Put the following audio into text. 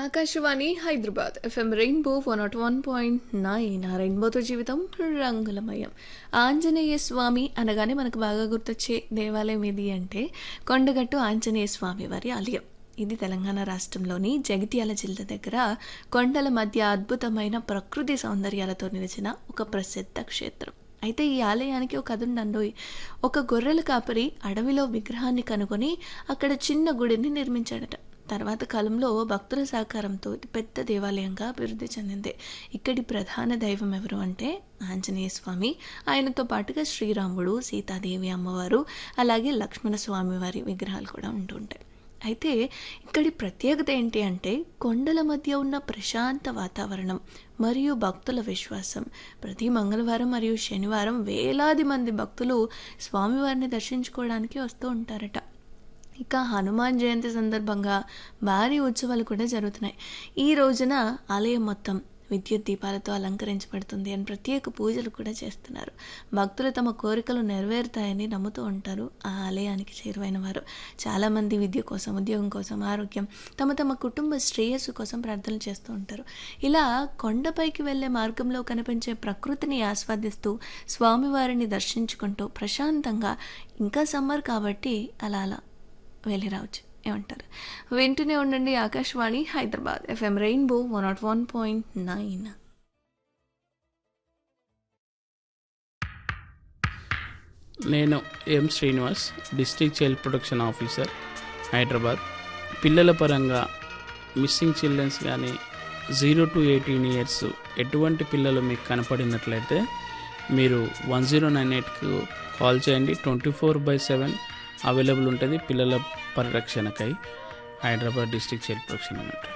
Akashvani Hyderabad FM rainbow one nought one point nine ఆ రెయిన్బోతో జీవితం రంగులమయం ఆంజనేయ స్వామి అనగానే మనకు బాగా గుర్తొచ్చే దేవాలయం ఏది అంటే కొండగట్టు ఆంజనేయ స్వామి వారి ఆలయం ఇది తెలంగాణ రాష్ట్రంలోని జగిత్యాల జిల్లా దగ్గర కొండల మధ్య అద్భుతమైన ప్రకృతి సౌందర్యాలతో నిలిచిన ఒక ప్రసిద్ధ క్షేత్రం అయితే ఈ ఆలయానికి ఒక కథ ఉందండోయ్ ఒక గొర్రెల కాపరి అడవిలో విగ్రహాన్ని కనుగొని అక్కడ చిన్న గుడిని నిర్మించాడట తర్వాత కాలంలో భక్తుల సహకారంతో ఇది పెద్ద దేవాలయంగా అభివృద్ధి చెందింది ఇక్కడి ప్రధాన దైవం ఎవరు అంటే ఆంజనేయ స్వామి ఆయనతో పాటుగా శ్రీరాముడు సీతాదేవి అమ్మవారు అలాగే లక్ష్మణ స్వామి వారి విగ్రహాలు కూడా ఉంటుంటాయి అయితే ఇక్కడి ప్రత్యేకత ఏంటి అంటే కొండల మధ్య ఉన్న ప్రశాంత వాతావరణం మరియు భక్తుల విశ్వాసం ప్రతి మంగళవారం మరియు శనివారం వేలాది మంది భక్తులు స్వామివారిని దర్శించుకోవడానికి వస్తూ ఉంటారట ఇక హనుమాన్ జయంతి సందర్భంగా భారీ ఉత్సవాలు కూడా జరుగుతున్నాయి ఈ రోజున ఆలయం మొత్తం విద్యుత్ దీపాలతో అలంకరించబడుతుంది అని ప్రత్యేక పూజలు కూడా చేస్తున్నారు భక్తులు తమ కోరికలు నెరవేరుతాయని నమ్ముతూ ఉంటారు ఆ ఆలయానికి చేరువైన వారు చాలామంది విద్య కోసం ఉద్యోగం కోసం ఆరోగ్యం తమ తమ కుటుంబ శ్రేయస్సు కోసం ప్రార్థనలు చేస్తూ ఉంటారు ఇలా కొండపైకి వెళ్ళే మార్గంలో కనిపించే ప్రకృతిని ఆస్వాదిస్తూ స్వామివారిని దర్శించుకుంటూ ప్రశాంతంగా ఇంకా సమ్మర్ కాబట్టి అలా అలా వెళ్ళి రావచ్చు ఏమంటారు వింటూనే ఉండండి Akashvani Hyderabad FM rainbow one nought one point nine నేను M Srinivas district child protection officer Hyderabad పిల్లల పరంగా మిస్సింగ్ చిల్డ్రన్స్ కానీ జీరో టు ఎయిటీన్ ఇయర్స్ ఎటువంటి పిల్లలు మీకు కనపడినట్లయితే మీరు వన్ జీరో నైన్ ఎయిట్కు కాల్ చేయండి twenty four by seven available ఉంటుంది పిల్లల పరిరక్షణకై హైదరాబాద్ డిస్ట్రిక్ట్ చైల్డ్ ప్రొటెక్షన్ అన్నట్టు